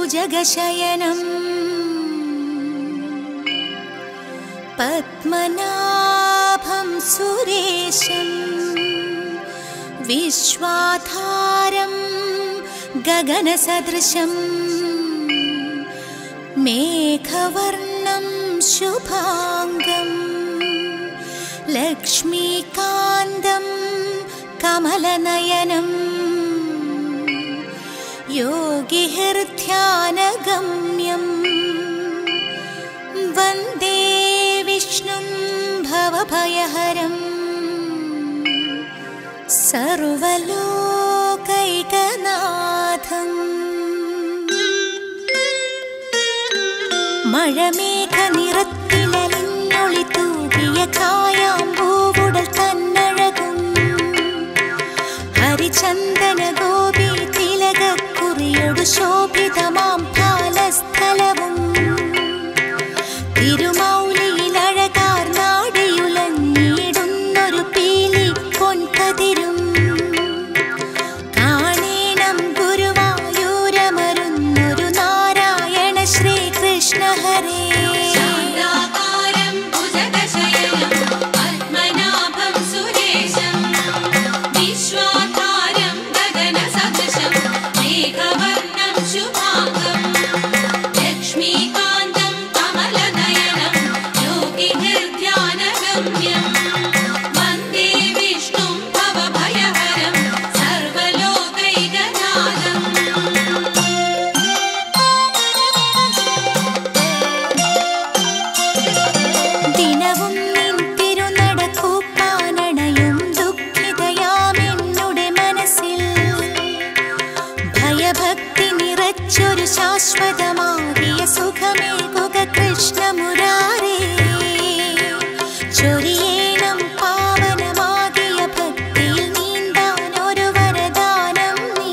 भुजगशयनम् पद्मनाभं सुरेशम् विश्वाधारं गगनसदृशम् मेघवर्णं शुभाङ्गम् लक्ष्मीकान्तं कमलनयनम् योगिहृध्यानगम्यम् वन्दे विष्णुं भवभयहरम् सर्वलोकैकनाथम् മഴമേഘ നിറത്തിലലിഞ്ഞൊളി തൂകിയ കായാമ്പൂവുടൽ തന്നഴകും ഹരിചന്ദന ഗോപി തിലകക്കുറിയൊടു ശോഭിതമാം ഫാലസ്ഥലവും തിരുമൗലിയിലഴകാർ നാടിയുലഞ്ഞിടുന്നൊരു പീലി പൊൻകതിരും കാണേണം ഗുരുവായൂരമരുന്നൊരു നാരായണ ശ്രീകൃഷ്ണ ഹരേ ശാന്താകാരം ഭുജഗശയനം പത്മനാഭം സുരേശം വിശ്വാധാരം ഗഗനസദൃശം മേഘവർണം ശുഭാംഗം ലക്ഷ്മീകാന്തം കമലനയനം യോഗിഹൃദ്യാനഗമ്യം വന്ദേ വിഷ്ണും ഭവഭയഹരം സർവലോകൈകനാഥം ദിനവും നിൻ തിരുനടക്കൂപ്പാനണയും ദുഃഖിതയാമെന്നുടെ മനസ്സിൽ ഭയഭക്തി നിറച്ചൊരു ശാശ്വതമാകിയ സുഖമേകുക കൃഷ്ണമുരാരേ ചൊരിയേണം പാവനമാകിയ ഭക്തിയിൽ നീന്താൻ ഒരു വരദാനം നീ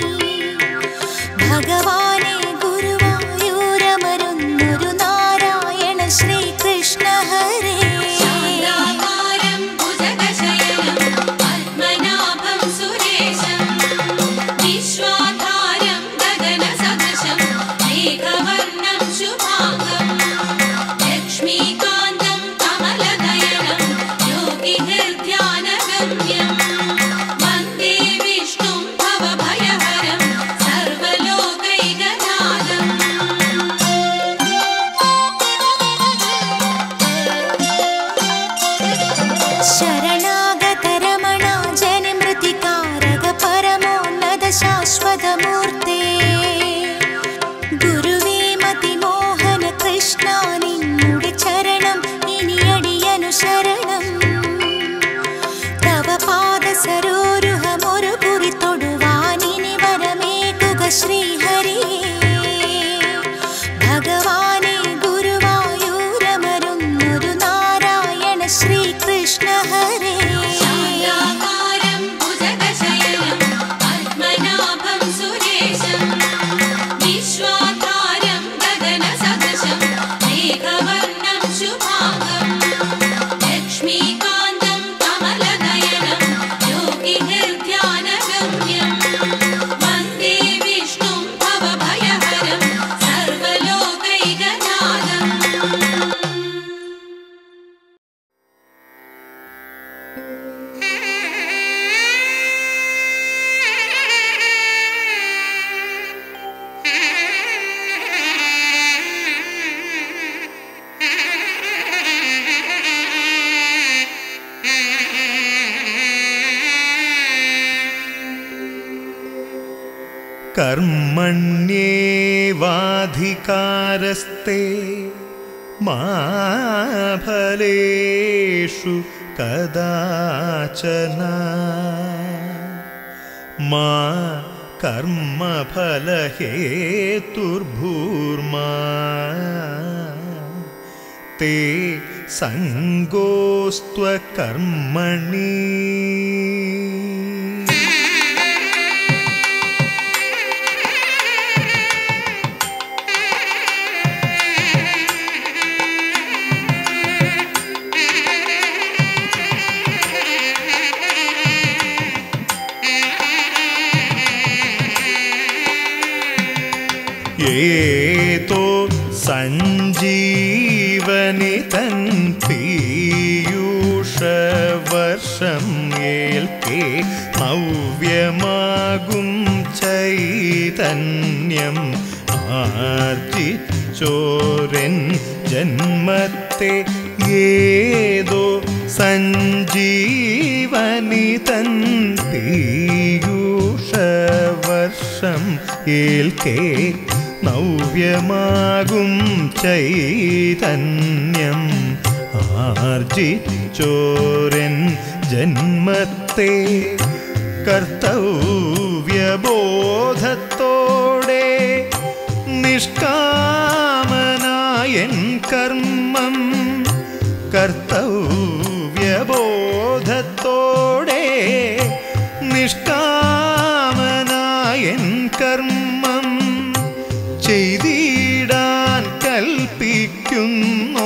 ഭഗവാനെ ഗുരുവായൂരമരുന്നൊരു നാരായണ ശ്രീകൃഷ്ണ ഹരേ ശാന്താകാരം ഭുജഗശയനം പത്മനാഭം സുരേശം വിശ്വാധാരം ഗഗനസദൃശം മേഘവർണം ശുഭാംഗം ലക്ഷ്മീകാന്തം കമലനയനം യോഗിഹൃദ്യാനഗമ്യം വന്ദേ വിഷ്ണും ഭവഭയഹരം സർവലോകൈകനാഥം ശരണാഗതരമണ ജനിമൃതികാരക പരമോന്നത ശാശ്വതമൂർത്തേ ഗുരുവേ മതിമോഹന കൃഷ്ണ നിന്നുടെ ചരണം ഇനിയടിയനു ശരണം തവ പാദ സരോരുഹമൊരു കുറി തൊടുവാനിനി വരമേകുക ശ്രീഹരിയേ ഭഗവാനെ ഗുരുവായൂരമരുന്നൊരു നാരായണ ശ്രീകൃഷ്ണ ഹരേ ശാന്താകാരം ഭുജഗശയനം പത്മനാഭം സുരേശം വിശ്വാധാരം ഗഗനസദൃശം മേഘവർണം ശുഭാംഗം ലക്ഷ്മീകാന്തം കമലനയനം യോഗിഹൃദ്യാനഗമ്യം വന്ദേ വിഷ്ണും ഭവഭയഹരം സർവലോകൈകനാഥം कर्मण्येवाधिकारस्ते मा फलेषु कदाचन मा कर्मफलहेतुर्भूर्मा ते सङ्गोस्त्वकर्मणि ഏതോ സഞ്ജീവനി തൻ പീയൂഷവർഷം ഏൽക്കേ നവ്യമാകും ചൈതന്യം ആർജിച്ചോരൻ ജന്മത്തെ ഏതോ സഞ്ജീവനി തൻ പീയൂഷവർഷം ഏൽക്കേ നവ്യമാകും ചൈതന്യം ആർജിച്ചോരൻ ജന്മത്തെ കർത്തവ്യബോധത്തോടെ നിഷ്കാമനായൻ കർമ്മം കർത്തവ്യബോധത്തോടെ നിഷ്കാമനായൻ കർമ്മം ചെയ്തിടാൻ കൽപ്പിക്കുന്നോ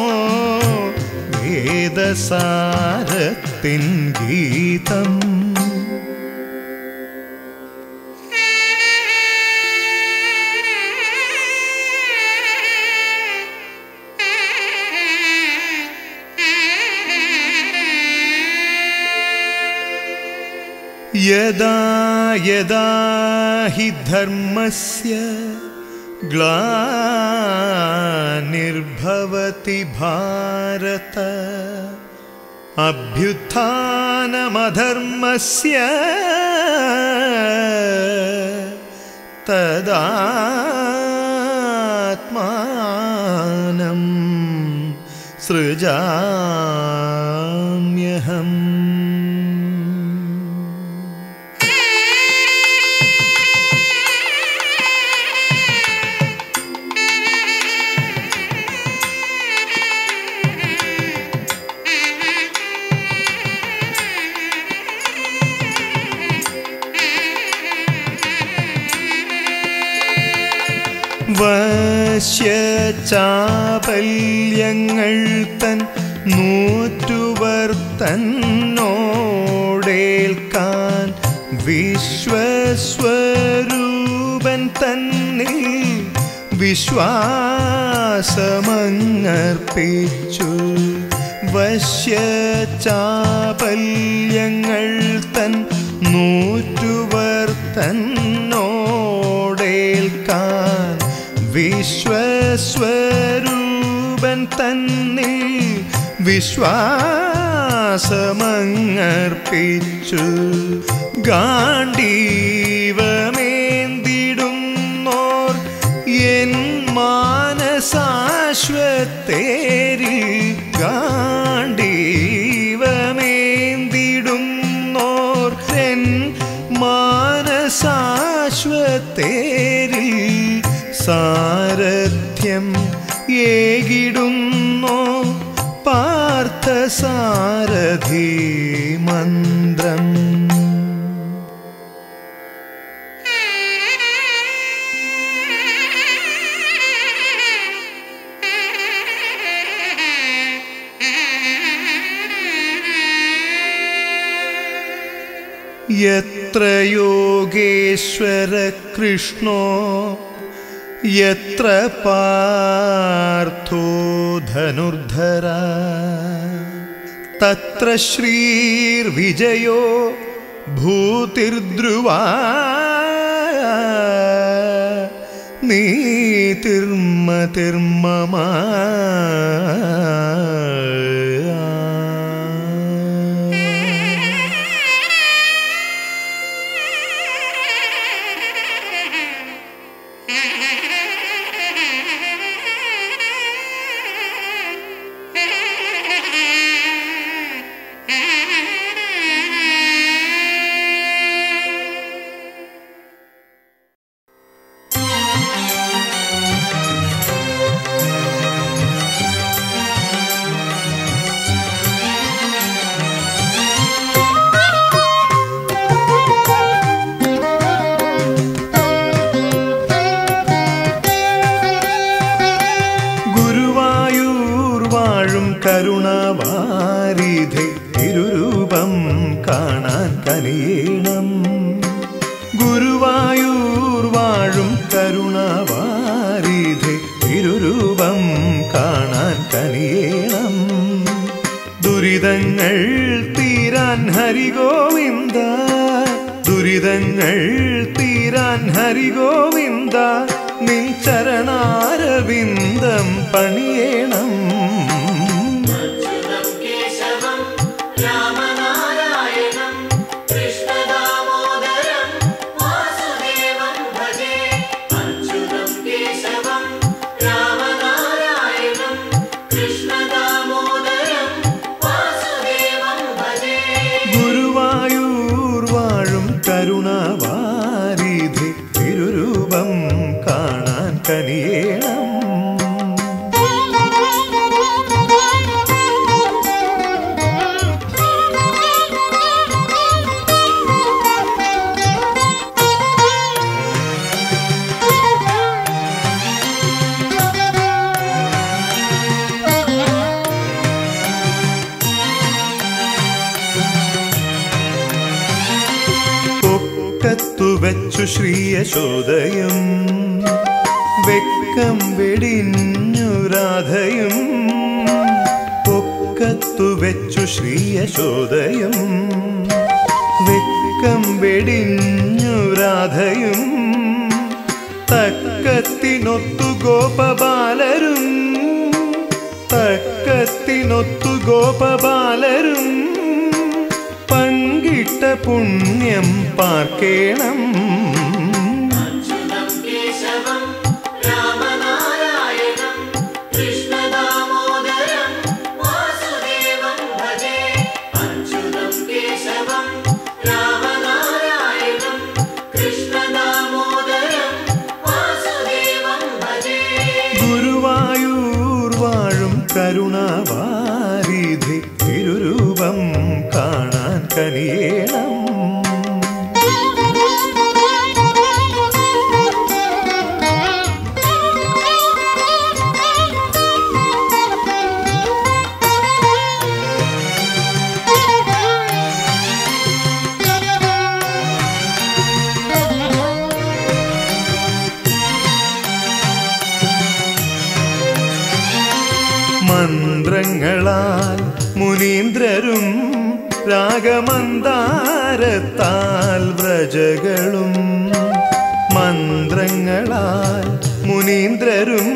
വേദസാരത്തിൻ ഗീതം यदा यदा हि धर्मस्य ग्लानिर्भवति भारत अभ्युत्थानमधर्मस्य तदात्मानं सृजाम्यहम् വശ്യചാപല്യങ്ങൾ തൻ നൂറ്റുവർ തന്നോടേൽക്കാൻ വിശ്വസ്വരൂപൻ തന്നിൽ വിശ്വാസമങ്ങർപ്പിച്ചു വശ്യചാപല്യങ്ങൾ തൻ നൂറ്റുവർ തന്നോടേൽക്കാൻ വിശ്വസ്വരൂപൻ തന്നിൽ വിശ്വാസമങ്ങർപ്പിച്ചു ഗാണ്ഡീവമേന്തിടുന്നോർ എൻ മാനസാശ്വത്തേരിൽ ഗാണ്ഡീവമേന്തിടുന്നോർ എൻ മാനസാശ്വത്തേരിൽ സാരഥ്യം ഏകിടുന്നോ പാർത്ഥസാരഥി മന്ത്രം യത്ര യോഗേശ്വര കൃഷ്ണോ യത്ര പാർത്ഥോ ധനുർധര തത്ര ശ്രീർവിജയോ ഭൂതിർധ്രുവാ നീതിർമതിർമമ ഗുരുവായൂർ വാഴും കരുണവാരിധി തിരുരൂപം കാണാൻ കനിയണം ഗുരുവായൂർ വാഴും കരുണ കരുണാവാരിധി തിരുരൂപം കാണാൻ കനിയേണം ദുരിതങ്ങൾ തീരാൻ ഹരിഗോവിന്ദ ദുരിതങ്ങൾ തീരാൻ ഹരിഗോവിന്ദ നിൻ ചരണാരവിന്ദം പണിയേണം അച്യുതം കേശവം രാമനാരായണം കൃഷ്ണദാമോദരം വാസുദേവം ഭജേ അച്യുതം കേശവം രാമനാരായണം കൃഷ്ണദാമോദരം വാസുദേവം ഭജേ ഗുരുവായൂർ വാഴും കരുണാവാരിധി തിരുരൂപം കാണാൻ കനിയേണം പൊക്കത്തു വെച്ചു ശ്രീയശോദയും വെക്കം വെടിഞ്ഞു രാധയും പൊക്കത്തു വെച്ചു ശ്രീയശോദയും വെക്കം വെടിഞ്ഞു രാധയും തക്കത്തിനൊത്തു ഗോപബാലരും തക്കത്തിനൊത്തു ഗോപബാലരും പങ്കിട്ട പുണ്യം പാർക്കേണം അച്യുതം കേശവം രാമനാരായണം കൃഷ്ണദാമോദരം വാസുദേവം ഭജേ അച്യുതം കേശവം രാമനാരായണം കൃഷ്ണദാമോദരം വാസുദേവം ഭജേ ഗുരുവായൂർ വാഴും കരുണാവാരിധി തിരുരൂപം കാണാൻ കനിയേണം മന്ത്രങ്ങളാൽ മുനീന്ദ്രരും രാഗമന്താരത്താൽ വ്രജകളും മന്ത്രങ്ങളാൽ മുനീന്ദ്രരും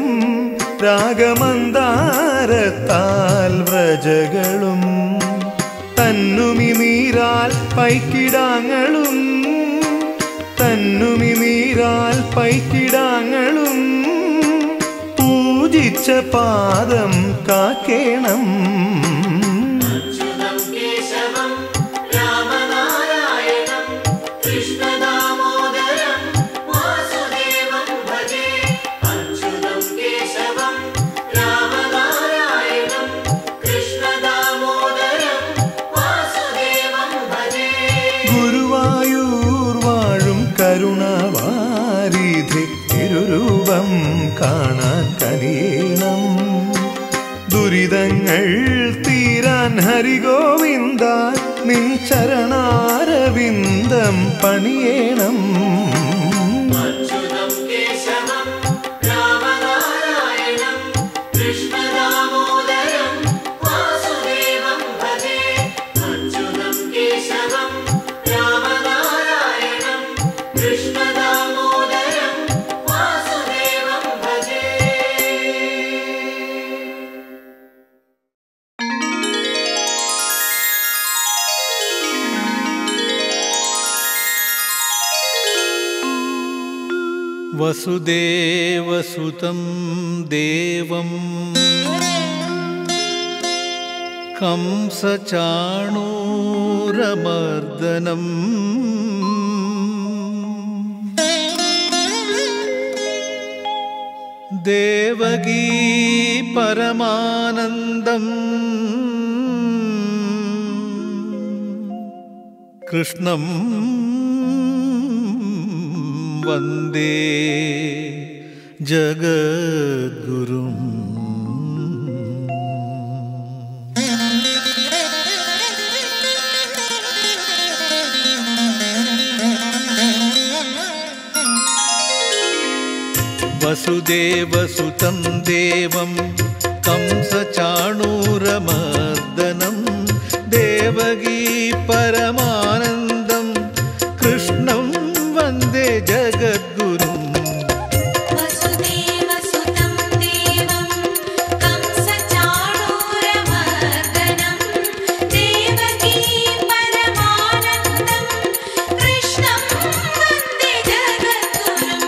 രാഗമന്താരത്താൽ വ്രജകളും തന്നുമി നീരാൽ പൈക്കിടാങ്ങളും തന്നുമി നീരാൽ പൈക്കിടാങ്ങളും പൂജിച്ച പാദം കാക്കേണം അച്യുതം കേശവം രാമനാരായണം കൃഷ്ണദാമോദരം വാസുദേവം ഭജേ അച്യുതം കേശവം രാമനാരായണം കൃഷ്ണദാമോദരം വാസുദേവം ഭജേ ഗുരുവായൂർ വാഴും കരുണാവാരിധി തിരുരൂപം കാണാൻ കനിയേണം ദുരിതങ്ങൾ തീരാൻ ഹരിഗോവിന്ദ നിൻ ചരണാരവിന്ദം പണിയേണം അച്യുതം കേശവം രാമനാരായണം കൃഷ്ണദാമോദരം വാസുദേവം ഭജേ അച്യുതം കേശവം രാമനാരായണം കൃഷ്ണദാമോദരം വാസുദേവം ഭജേ वसुदेवसुतं देवं कंसचाणूरमर्दनम् देवगी परमानन्दम् कृष्णं वन्दे जगद्गुरुम् വസുദേവസുതം ദേവം കംസചാണൂരമർദ്ദനം ദേവകീ പരമാനന്ദം കൃഷ്ണം വന്ദേ ജഗദ്ഗുരും വസുദേവസുതം ദേവം കംസചാണൂരമർദ്ദനം ദേവകീ പരമാനന്ദം കൃഷ്ണം വന്ദേ ജഗദ്ഗുരും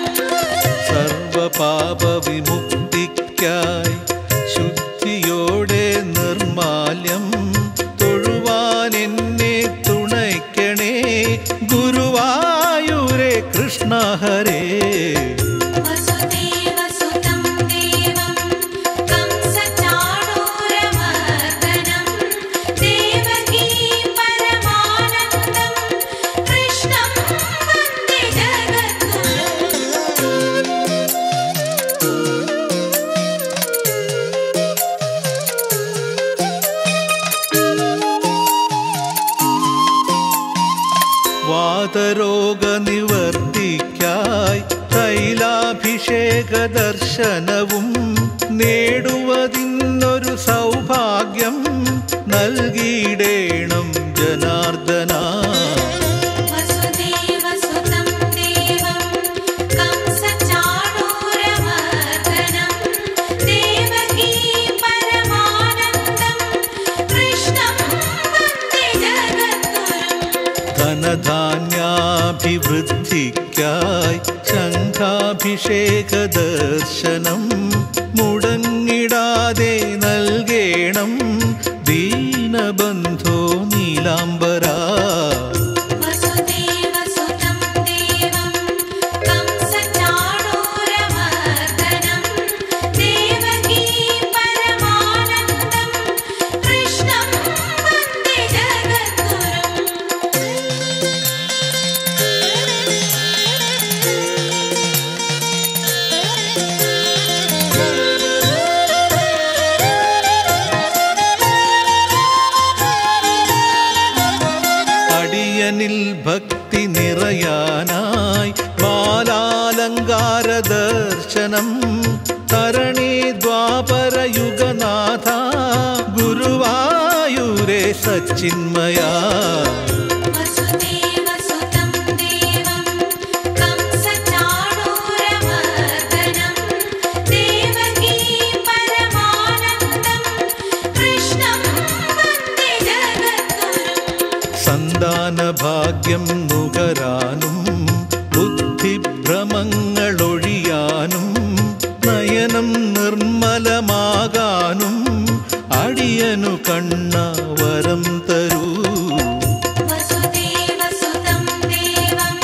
സർവപാപവിമുക്തിക്കായി ശുദ്ധിയോടെ നിർമാല്യം തൊഴുവാൻ എന്നെ തുണയ്ക്കണേ ഗുരുവായൂരെ കൃഷ്ണ ഹരേ വസുദേവസുതം ദേവം കംസചാണൂരമർദ്ദനം ദേവകീ പരമാനന്ദം കൃഷ്ണം വന്ദേ ജഗദ്ഗുരും വാതരോഗനിവർത്തിക്കായി തൈലാഭിഷേക ദർശനവും നേടുവതിന്നൊരു സൗഭാഗ്യം നൽകിയിടേണം ജനാർദ്ദന വസുദേവസുതം ദേവം കംസചാണൂരമർദ്ദനം ദേവകീ പരമാനന്ദം കൃഷ്ണം വന്ദേ ജഗദ്ഗുരും ധനധാന്യാഭിവൃദ്ധിക്കായി ശംഖാഭിഷേക ദർശനം മുടങ്ങിടാതെ നൽകേണം ദീനബന്ധോ നീലാംബരാ വസുദേവസുതം ദേവം കംസചാണൂരമർദ്ദനം ദേവകീ പരമാനന്ദം കൃഷ്ണം വന്ദേ ജഗദ്ഗുരും അടിയനിൽ ഭക്തി നിറയാനായി ബാലാലങ്കാര ദർശനം തരണി ദ്വാപരയുഗനാഥ ഗുരുവായൂരെ സച്ചിന്മയാ വസുദേവസുതം ദേവം കംസചാണൂരമർദ്ദനം ദേവകീ പരമാനന്ദം കൃഷ്ണം വന്ദേ ജഗദ്ഗുരും സന്താന ഭാഗ്യം നുകരാനും ബുദ്ധിഭ്രമങ്ങളൊഴിയാനും നയനം നിർമ്മലമാകാനും അടിയനു കണ്ണ വരം തരൂ വസുദേവസുതം ദേവം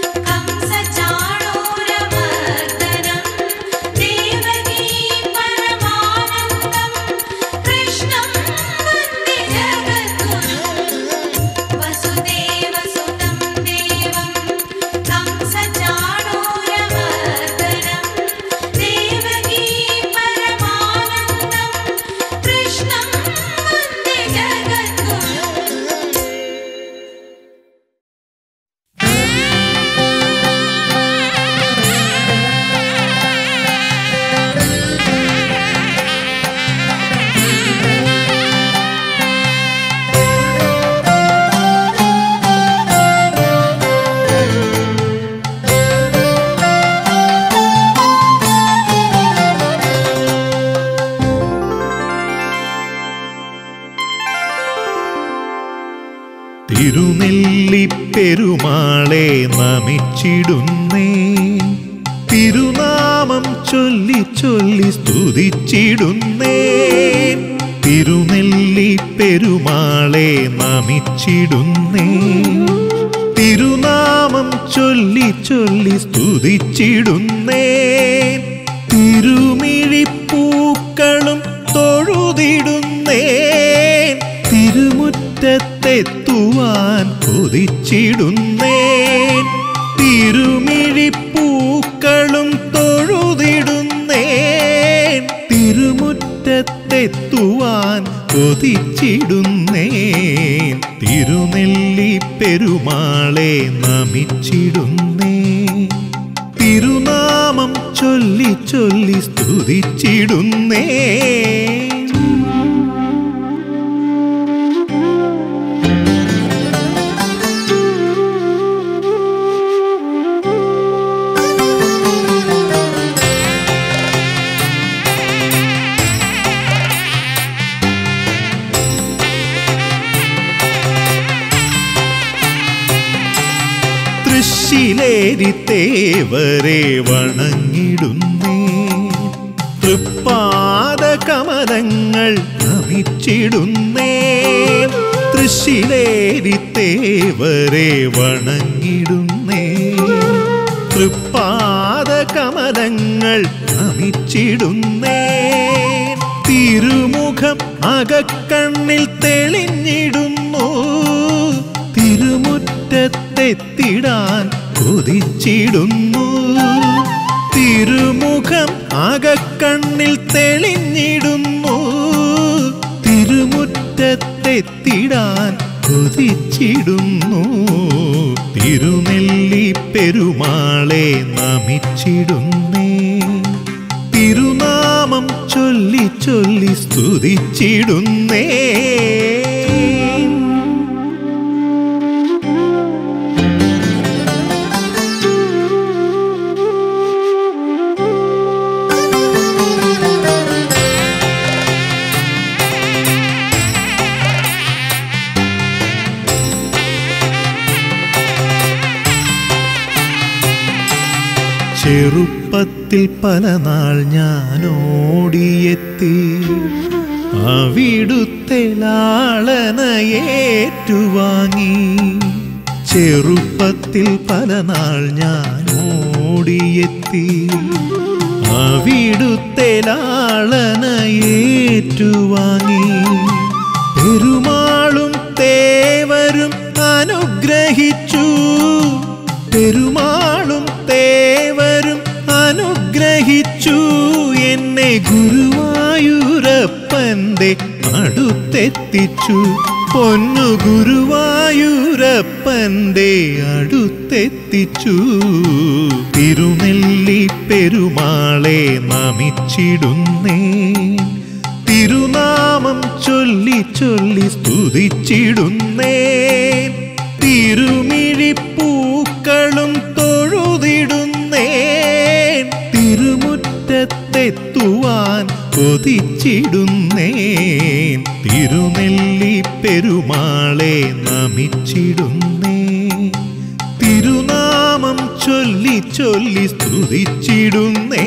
കംസചാണൂരമർദ്ദനം ദേവകീ പരമാനന്ദം കൃഷ്ണം വന്ദേ ജഗദ്ഗുരും വസുദേവസുതം ദേവം കംസചാണൂരമർദ്ദനം ദേവകീ പരമാനന്ദം കൃഷ്ണം വന്ദേ ജഗദ്ഗുരും തിരുനെല്ലിപ്പെരുമാളെ നമിച്ചിടുന്നേ തിരുനാമം ചൊല്ലി ചൊല്ലി സ്തുതിച്ചിടുന്നേ തിരുനെല്ലിപ്പെരുമാളെ നമിച്ചിടുന്നേ തിരുനാമം ചൊല്ലി ചൊല്ലി സ്തുതിച്ചിടുന്നേ തിരുമിഴിപ്പൂക്കളും തൊഴുതിടുന്നേ തിരുമുറ്റത്തെത്തുവാൻ കൊതിച്ചിടുന്നേ തിരുമിഴിപ്പൂക്കളും തൊഴുതിടുന്നേ തിരുമുറ്റത്തെത്തുവാൻ കൊതിച്ചിടുന്നേ തിരുനെല്ലി പെരുമാളെ നമിച്ചിടുന്നേ തിരുനാമം ചൊല്ലി ചൊല്ലി സ്തുതിച്ചിടുന്നേ തൃശ്ശിലേരി തേവരെ വണങ്ങിടുന്നേ തൃപ്പാദ കമലങ്ങൾ നമിച്ചിടുന്നേ തൃശ്ശിലേരി തേവരെ വണങ്ങിടുന്നേ തൃപ്പാദ കമലങ്ങൾ നമിച്ചിടുന്നേ തിരുമുഖം അകക്കണ്ണിൽ തെളിഞ്ഞിടുന്നു തിരുമുറ്റത്തെത്തിടാൻ കൊതിച്ചിടുന്നു തിരുമുഖം അകക്കണ്ണിൽ തെളിഞ്ഞിടുന്നു തിരുമുറ്റത്തെത്തിടാൻ കൊതിച്ചിടുന്നു തിരുനെല്ലി പെരുമാളെ നമിച്ചിടുന്നേ തിരുനാമം ചൊല്ലി ചൊല്ലി സ്തുതിച്ചിടുന്നേ ചെറുപ്പത്തിൽ പല നാൾ ഞാൻ ഓടിയെത്തി അവിടുത്തെ ലാളനയേറ്റുവാങ്ങി ചെറുപ്പത്തിൽ പല നാൾ ഞാൻ ഓടിയെത്തി അവിടുത്തെ ലാളനയേറ്റുവാങ്ങി പെരുമാളും തേവരും അനുഗ്രഹിച്ചു പെരുമാളും തേവരും അനുഗ്രഹിച്ചു എന്നെ ഗുരുവായൂരപ്പന്റെ അടുത്തെത്തിച്ചു പൊന്നു ഗുരുവായൂരപ്പന്റെ അടുത്തെത്തിച്ചു തിരുനെല്ലി പെരുമാളെ നമിച്ചിടുന്നേ തിരുനാമം ചൊല്ലി ചൊല്ലി സ്തുതിച്ചിടുന്നേ തിരുമിഴിപ്പൂക്കളും തൊഴുതിടുന്നേ തിരുമുറ്റത്തെത്തുവാൻ കൊതിച്ചിടുന്നേ തിരുനെല്ലി പെരുമാളെ നമിച്ചിടുന്നേ തിരുനാമം ചൊല്ലി ചൊല്ലി സ്തുതിച്ചിടുന്നേ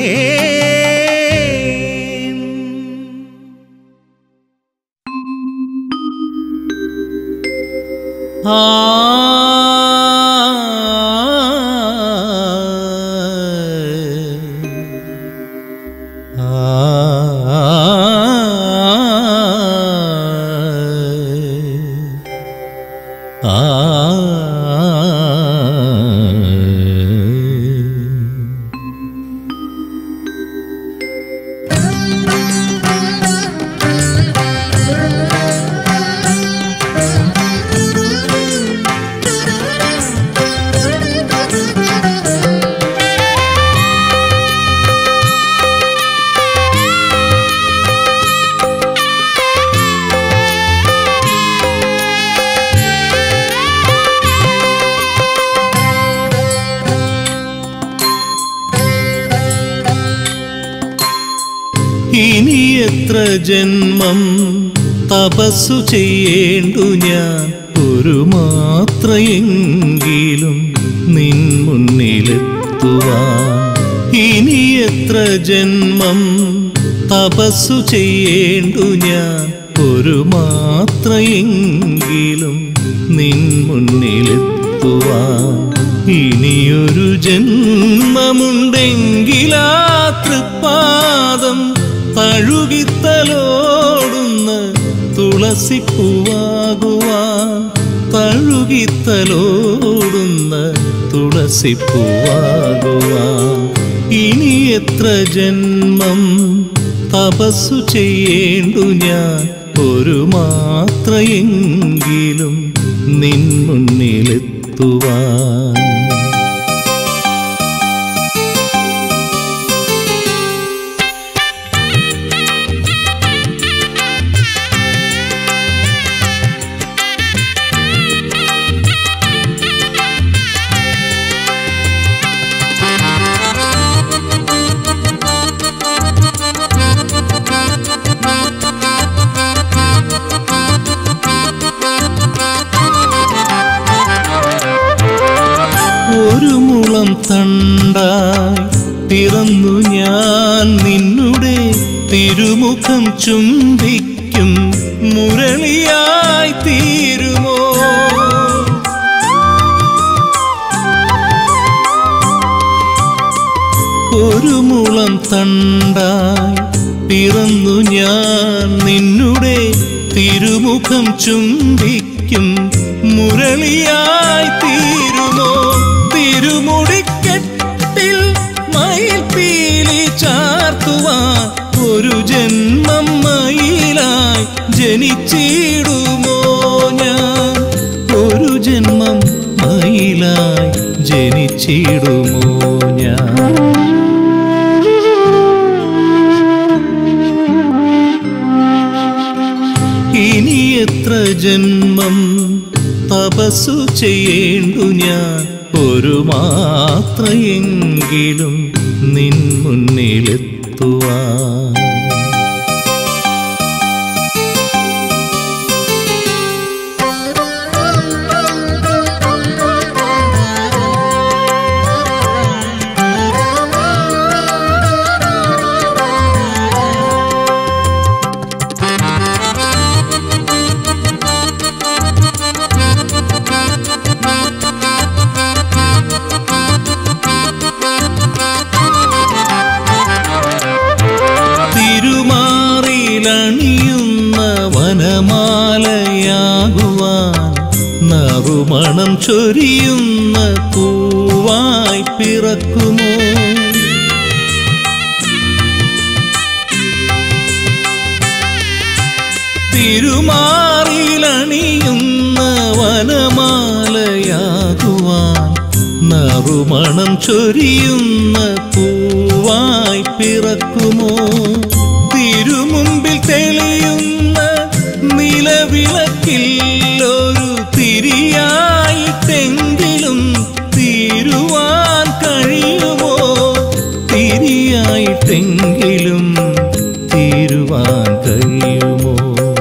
ഇനി എത്ര ജന്മം തപസ്സു ചെയ്യേണ്ടു ഞാൻ ഒരു മാത്രയെങ്കിലും നിൻ മുന്നിലെത്തുവാൻ ഇനി എത്ര ജന്മം തപസ്സു ചെയ്യേണ്ടു ഞാൻ ഒരു മാത്രയെങ്കിലും നിൻ മുന്നിലെത്തുവാൻ ഇനിയൊരു ജന്മമുണ്ടെങ്കിലാ തൃപ്പാദം തഴുകിത്തലോടുന്ന തുളസിപ്പൂവാകുവാൻ തഴുകിത്തലോടുന്ന തുളസിപ്പൂവാകുവാൻ ഇനി എത്ര ജന്മം തപസ്സു ചെയ്യേണ്ടു ഞാൻ ഒരു മാത്രയെങ്കിലും നിൻ മുന്നിലെത്തുവാൻ നിന്നുടെ തിരുമുഖം ചുംബിക്കും മുരളിയായി തീരുമോ ഒരു മുളം തണ്ടായി പിറന്നു ഞാൻ നിന്നുടെ തിരുമുഖം ചുംബിക്കും മുരളിയായി തീരുമോ തിരുമുടിക്കെട്ടിൽ മയിൽപ്പീലി ചാർത്തുവാൻ ഒരു ജന്മം മയിലായി ജനിച്ചിടുമോ ഞാൻ ഒരു ജന്മം മയിലായി ജനിച്ചിടുമോ ഞാൻ ഇനി എത്ര ജന്മം തപസ്സു ചെയ്യേണ്ടു ഞാൻ ഒരു മാത്രയെങ്കിലും നിൻ മുന്നിലെത്തുവാൻ തിരുമാറിലണിയുന്ന വനമാലയാകുവാൻ നറുമണം ചൊരിയുന്ന പൂവായി പിറക്കുമോ തിരുമാറിലണിയുന്ന വനമാലയാകുവാൻ നറുമണം ചൊരിയുന്ന പൂവായി പിറക്കുമോ തിരുമുമ്പിൽ തെളിയുന്ന നിലവിളക്കിൽ ഒരു തിരിയായിട്ടെങ്കിലും തീരുവാൻ കഴിയുമോ തിരിയായിട്ടെങ്കിലും തീരുവാൻ കഴിയുമോ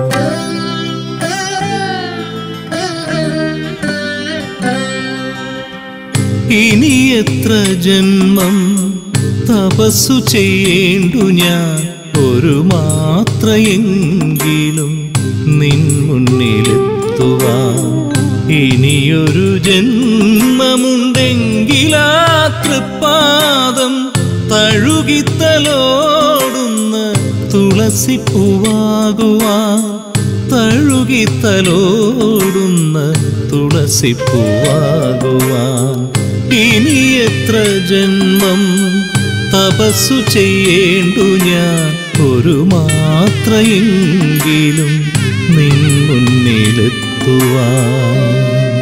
ഇനി എത്ര ജന്മം തപസ്സു ചെയ്യേണ്ടു ഞാൻ ഒരു മാത്രയെങ്കിലും നിൻ മുന്നിലെത്തുവാൻ ഇനിയൊരു ജന്മമുണ്ടെങ്കിലാ തൃപ്പാദം തഴുകിത്തലോടുന്ന തുളസിപ്പൂവാകുവാൻ തഴുകിത്തലോടുന്ന തുളസിപ്പൂവാകുവാൻ ഇനി എത്ര ജന്മം തപസ്സു ചെയ്യേണ്ടു ഞാൻ ഒരു മാത്രയെങ്കിലും നിൻ മുന്നിലെത്തുവാൻ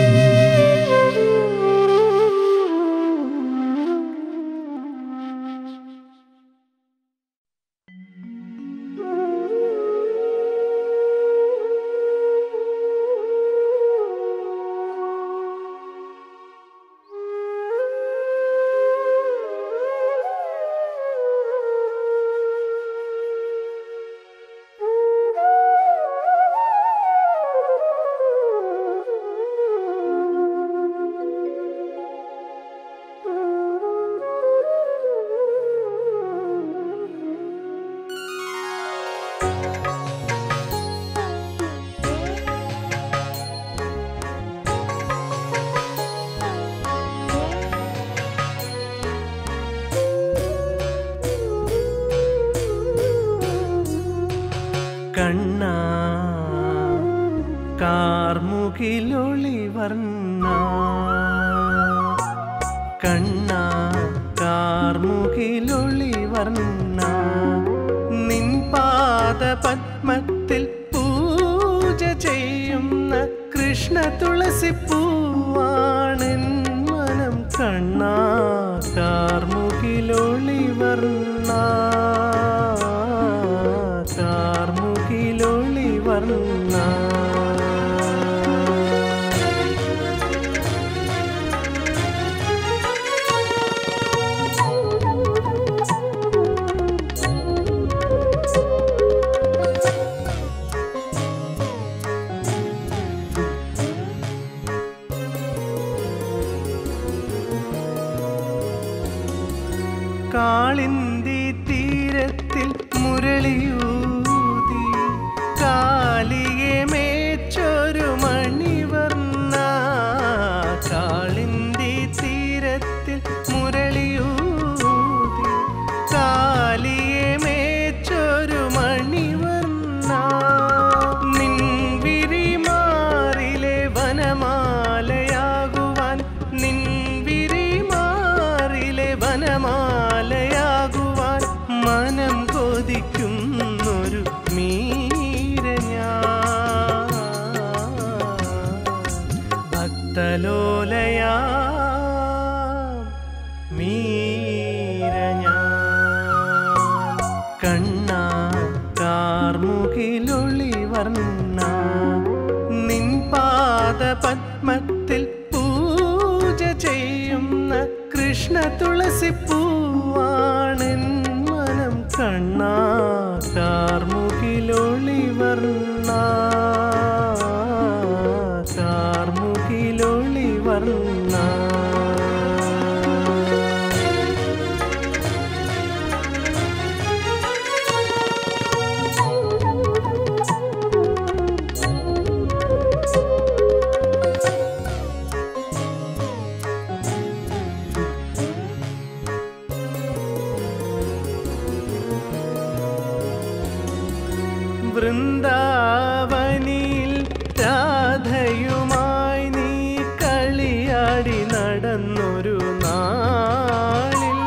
കണ്ണ കാർമുകിലൊളി വർണ്ണ കണ്ണ കാർമുകിലൊളി വർണ്ണ നിൻ പാദ പത്മത്തിൽ പൂജ ചെയ്യുന്ന കൃഷ്ണ തുളസി പൂവാണെൻ മനം കണ്ണ കാർമുകിലൊളി വർണ്ണ കാർമുകിലൊളി വർണ്ണ തീരത്തിൽ മുരളിയൂതി കാലിയെ മേച്ചൊരു മണിവർണ്ണ കാളിന്തി തീരത്തിൽ മുരളിയൂതി കാലിയെ മേച്ചൊരു മണിവർണ്ണ നിൻ വിരിമാറിലെ വനമാലയാകുവാൻ നിൻ വിരിമാറിലെ വനമാലയാകുവാൻ മനം കൊതിക്കുന്നൊരു മീര ഞാൻ ഭക്തലോലയാ മീര ഞാൻ കണ്ണ കാർമുകിലൊളി വർണ്ണ നിൻ പാദ പത്മത്തിൽ പൂജ ചെയ്യുന്ന കൃഷ്ണ തുളസി പൂവാണെൻ മനം കണ്ണ കാർമുകിലൊളി വർണ്ണ കാർമുകിലൊളി വർണ്ണ വൃന്ദാവനിൽ രാധയുമായി നീ കളിയാടി നടന്നൊരു നാളിൽ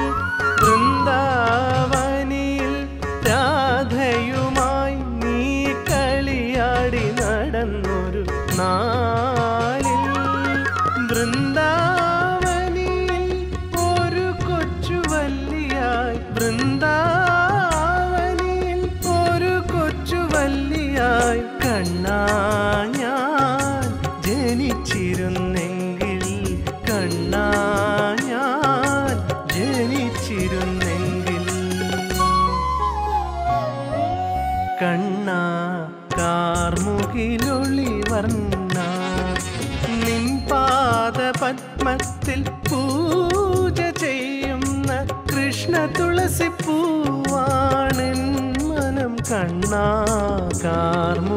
വൃന്ദാവനിൽ രാധയുമായി നീ കളിയാടി നടന്നൊരു നാളിൽ വൃന്ദാവനിൽ ഒരു കൊച്ചുവല്ലിയായി വൃന്ദാവനിൽ ഒരു കൊച്ചുവല്ലിയായി കണ്ണാ ഞാൻ ജനിച്ചിരുന്നെങ്കിൽ കണ്ണാ ഞാൻ ജനിച്ചിരുന്നെങ്കിൽ കണ്ണ കാർമുകിലൊളി വർണ്ണ നിൻ പാദ പത്മത്തിൽ പൂജ ചെയ്യുന്ന കൃഷ്ണ തുളസി പൂവാണെൻ മനം കണ്ണ കാർമു